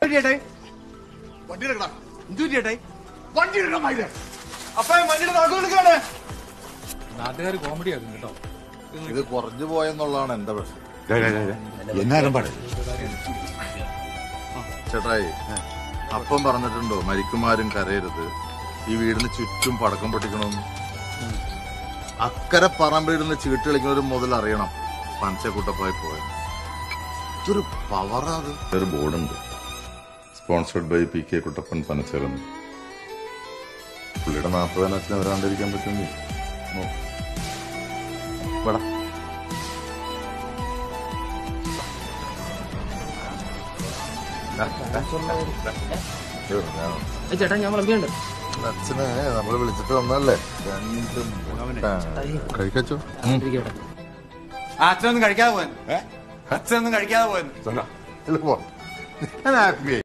ചേട്ടേ വണ്ടി എടുക്കടാ എന്തു ചേട്ടേ വണ്ടി എടുക്കണം മയിലേ അപ്പൊ വണ്ടിയുടെ താക്കോൽ എടുക്കാണ് നാട്ടുകാർ കോമഡി ആക്കും കേട്ടോ ഇത് കുറഞ്ഞു പോയെന്നുള്ളതാണ് എന്റെ പ്രശ്നം എന്നാലും പാടെ ചേട്ടായി അപ്പം പറഞ്ഞിട്ടുണ്ടോ മരിക്കുമാരും കരയരുത് ഈ വീടിന് ചുറ്റും പടക്കം പൊട്ടിക്കണമെന്ന് അക്കരെ പറമ്പിലിരുന്ന് ചീട്ട് കളിക്കുന്നവർ മുതൽ അറിയണം പനച്ചക്കുട്ടപ്പായി പോയത് ഇതൊരു പവറാ അത് ഒരു ബോർഡുണ്ട് sponsored by P K Kuttappan പനച്ചേർന്ന് പുള്ളിയുടെ നാൽപ്പതിനത്തിന് വരാണ്ടിരിക്കാൻ പറ്റുമെങ്കിൽ നോക്ക്. വാടാ. ദാ, ദാ, ദാ. ഇവിടെ ഞാൻ- ചേട്ടാ ഞാൻ വിളമ്പിയുണ്ട് അച്ഛനെ നമ്മള് വിളിച്ചിട്ട് വന്നല്ലേ രണ്ടും കഴിക്കച്ചോ ഇരിക്കട്ടെ അച്ഛനൊന്നും കഴിക്കാതെ പോവാൻ അച്ഛനൊന്നും കഴിക്കാതെ പോവാൻ പോ ഞാൻ ഹാപ്പി